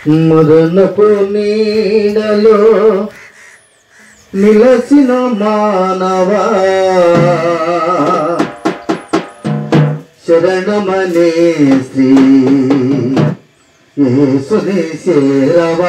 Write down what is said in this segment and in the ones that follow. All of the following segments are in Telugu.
మరణపు నీడలో నిలసిన మానవా శరణమనే శ్రీ యేసుని చేరవా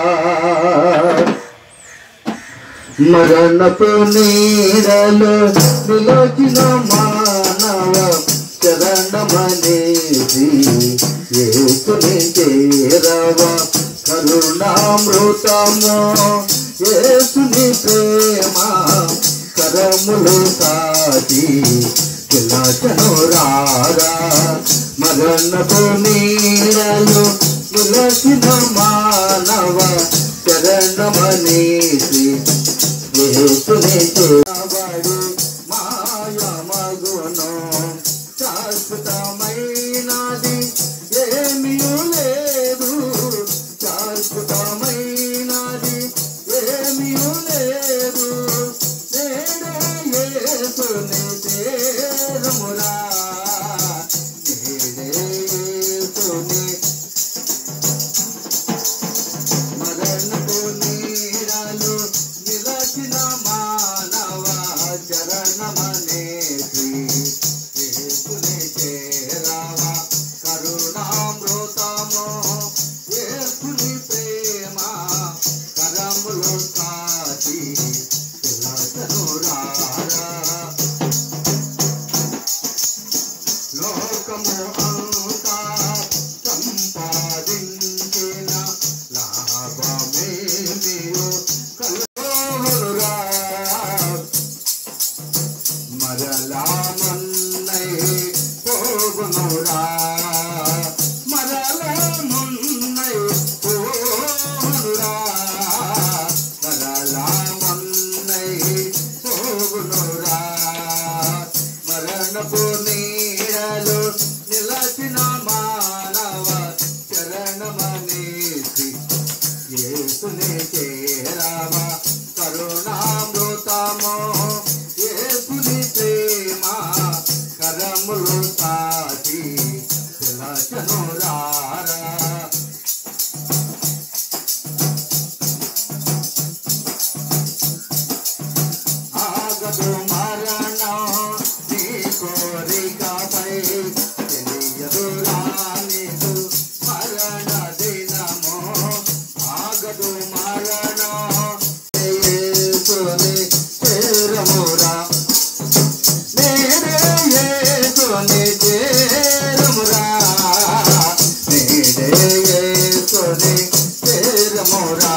మరణపు నీడలో నిలచిన మానవ శరణమనే శ్రీ యేసుని చేరవా కరుణామృతము యేసుని ప్రేమ కరములు సాటి కిలాచను రారా మరణపు నీడలు నిలచిన మానవ శరణమనేసి యేసుని చేరబడి మాయమగును శాశ్వతమైనది ఏమీ లేదు శాశ్వతమైనది ఏమీ లేదు నేడే యేసుని చేరమురా నేడే యేసుని మరణపు నీడలు నిలచిన మానవ చరణమనే శ్రీ యేసుని చేరవా కరుణామృతము యేసుని ప్రేమ కరములు కాచి పిలచను రారా లోకము అంతా సంపాదించిన లాభమేమియో కలుగునురా మరలా మన్నై పోగునురా మరలా మన్నై పోగునురా మరలా మన్నై పోగునురా మరణపు నీడలు నిలచిన మానవ చరణమనేసి యేసుని చేరవా కరుణామృతము యేసుని ప్రేమ కరములు సాటి పిలచను రారా ఆగదు మరణం నీ కోరికపై తెలియదు రానిదు మరణ దినము ఆగదు మరణం యేసుని చేరమురా నేడే యేసుని చేరమురా నేడే యేసుని చేరమురా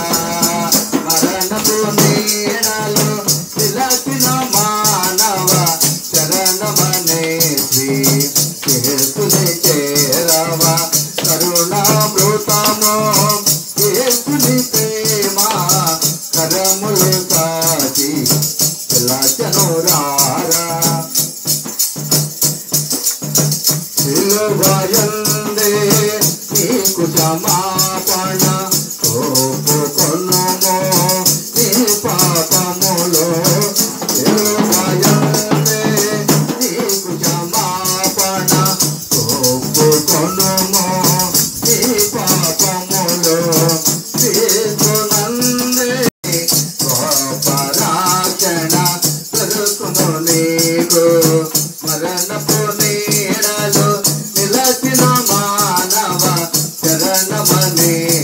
మరణపు నీడలు నిలచిన మానవ శరణమనే శ్రీ యేసుని చేరవ కరుణామృతము యేసుని ప్రేమ కరములు కాచి పిలచను రారా సిలువయందే నీకు క్షమాపణ ఒప్పుకొనుము నీ పాపములో సిలువయందే నీకు క్షమాపణ ఒప్పుకొనుము నీ పాపములో తీసునందే గోపరాచన దొరుకును నీకు మరణపు నీడలు నిలచిన మానవ శరణమనే